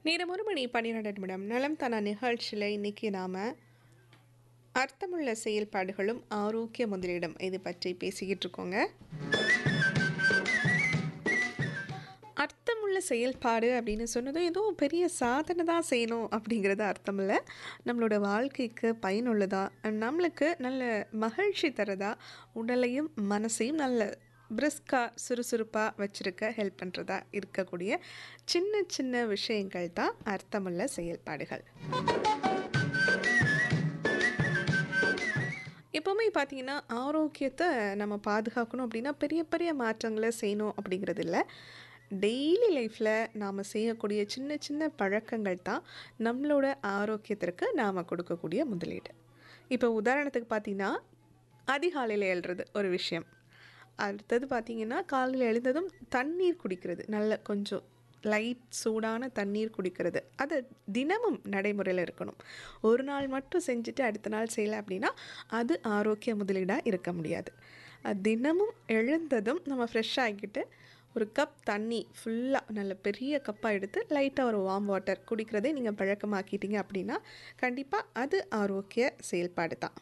நேரம் ஒரு மணி பன்னிரெண்டு நிமிடம் நலம் தன நிகழ்ச்சியில் இன்னைக்கு நாம் அர்த்தமுள்ள செயல்பாடுகளும் ஆரோக்கிய முதலிடம் இது பற்றி பேசிக்கிட்டு இருக்கோங்க அர்த்தமுள்ள செயல்பாடு அப்படின்னு சொன்னதும் ஏதோ பெரிய சாதனை தான் செய்யணும் அப்படிங்கிறது அர்த்தம் இல்லை நம்மளோட வாழ்க்கைக்கு பயனுள்ளதா நம்மளுக்கு நல்ல மகிழ்ச்சி தரதா உடலையும் மனசையும் நல்ல பிரிஸ்காக சுறுசுறுப்பாக வச்சுருக்க ஹெல்ப் பண்ணுறதா இருக்கக்கூடிய சின்ன சின்ன விஷயங்கள் தான் அர்த்தமுள்ள செயல்பாடுகள் எப்போவுமே பார்த்தீங்கன்னா ஆரோக்கியத்தை நம்ம பாதுகாக்கணும் அப்படின்னா பெரிய பெரிய மாற்றங்களை செய்யணும் அப்படிங்கிறது இல்லை டெய்லி லைஃப்பில் நாம் செய்யக்கூடிய சின்ன சின்ன பழக்கங்கள் தான் நம்மளோட ஆரோக்கியத்திற்கு நாம் கொடுக்கக்கூடிய முதலீடு இப்போ உதாரணத்துக்கு பார்த்தீங்கன்னா அதிகாலையில் எழுறது ஒரு விஷயம் அடுத்தது பார்த்திங்கன்னா காலையில் எழுந்ததும் தண்ணீர் குடிக்கிறது நல்ல கொஞ்சம் லைட் சூடான தண்ணீர் குடிக்கிறது அது தினமும் நடைமுறையில் இருக்கணும் ஒரு நாள் மட்டும் செஞ்சுட்டு அடுத்த நாள் செய்யலை அப்படின்னா அது ஆரோக்கிய முதலீடாக இருக்க முடியாது அது தினமும் எழுந்ததும் நம்ம ஃப்ரெஷ் ஆகிக்கிட்டு ஒரு கப் தண்ணி ஃபுல்லாக நல்ல பெரிய கப்பாக எடுத்து லைட்டாக ஒரு வார்ம் வாட்டர் குடிக்கிறதே நீங்கள் பழக்கமாக்கிட்டீங்க அப்படின்னா கண்டிப்பாக அது ஆரோக்கிய செயல்பாடு தான்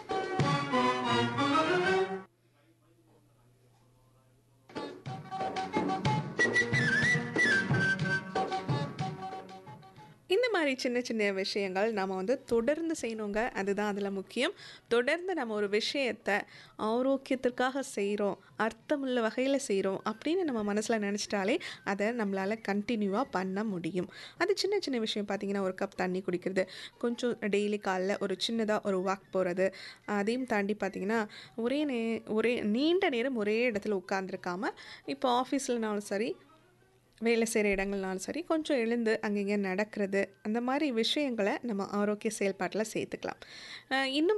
இந்த மாதிரி சின்ன சின்ன விஷயங்கள் நம்ம வந்து தொடர்ந்து செய்யணுங்க அதுதான் அதில் முக்கியம் தொடர்ந்து நம்ம ஒரு விஷயத்தை ஆரோக்கியத்திற்காக செய்கிறோம் அர்த்தமுள்ள வகையில் செய்கிறோம் அப்படின்னு நம்ம மனசில் நினச்சிட்டாலே அதை நம்மளால் கண்டினியூவாக பண்ண முடியும் அது சின்ன சின்ன விஷயம் பார்த்திங்கன்னா ஒரு கப் தண்ணி குடிக்கிறது கொஞ்சம் டெய்லி காலைல ஒரு சின்னதாக ஒரு வாக் போகிறது அதையும் தாண்டி பார்த்திங்கன்னா ஒரே நே ஒரே நீண்ட நேரம் ஒரே இடத்துல உட்காந்துருக்காம இப்போ ஆஃபீஸ்லனாலும் சரி வேலை செய்கிற இடங்கள்னாலும் சரி கொஞ்சம் எழுந்து அங்கங்கே நடக்கிறது அந்த மாதிரி விஷயங்களை நம்ம ஆரோக்கிய செயல்பாட்டில் சேர்த்துக்கலாம் இன்னும்